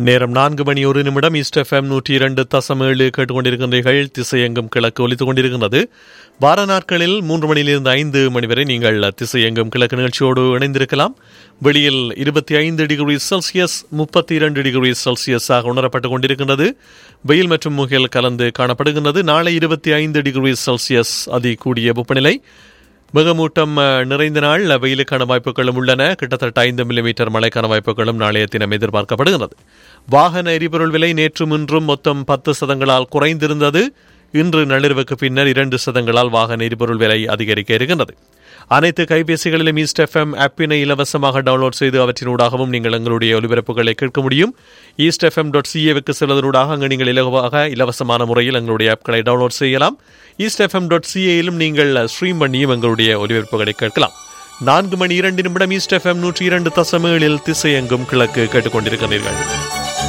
நேரம் நான்கு மணி ஒரு நிமிடம் ஈஸ்ட் எஃப்எம் நூற்றி இரண்டு தசம் ஏழு கேட்டுக்கொண்டிருக்கின்றீர்கள் திசையெங்கும் கிழக்கு ஒலித்துக் கொண்டிருக்கின்றது வார நாட்களில் மூன்று மணியிலிருந்து ஐந்து மணி வரை நீங்கள் திசையெங்கும் கிழக்கு நிகழ்ச்சியோடு இணைந்திருக்கலாம் வெளியில் இருபத்தி ஐந்து டிகிரி செல்சியஸ் முப்பத்தி இரண்டு டிகிரி செல்சியஸாக உணரப்பட்டுக் கொண்டிருக்கின்றது வெயில் மற்றும் முகில் கலந்து காணப்படுகின்றது நாளை இருபத்தி ஐந்து டிகிரி செல்சியஸ் அதி கூடிய வெப்பநிலை மிகமூட்டம் அஹ், நிறைந்த நாள் வெயிலுக்கான வாய்ப்புகளும் உள்ளன கிட்டத்தட்ட ஐந்து மில்லிமீட்டர் மழைக்கான வாய்ப்புகளும் நாளைய தினம் எதிர்பார்க்கப்படுகிறது வாகன எரிபொருள் விலை நேற்றும் இன்றும் மொத்தம் பத்து சதங்களால் குறைந்திருந்தது இன்று நள்ளிரவுக்கு பின்னர் இரண்டு சதங்களால் வாகன எரிபொருள் விலை அதிகரிக்க இருக்கின்றது அனைத்து கைபேசிகளிலும் ஈஸ்ட் எஃப்எம் ஆப்பினை இலவசமாக டவுன்லோட் செய்து அவற்றினூடாகவும் நீங்கள் எங்களுடைய ஒலிபரப்புகளை கேட்க முடியும் ஈஸ்ட் எஃப்எம் டாட் சிஏவுக்கு செல்வதனூடாக அங்கு நீங்கள் இலகுவாக இலவசமான முறையில் எங்களுடைய ஆப்களை டவுன்லோட் செய்யலாம் ஈஸ்ட் எஃப்எம் டாட் சிஏயிலும் நீங்கள் ஸ்ட்ரீம் பண்ணியும் எங்களுடைய ஒலிபரப்புகளை கேட்கலாம் நான்கு மணி இரண்டு நிமிடம் ஈஸ்ட் எஃப்எம் நூற்றி இரண்டு தசமேழில் திசையெங்கும் கிழக்கு கேட்டுக்கொண்டிருக்கிறீர்கள்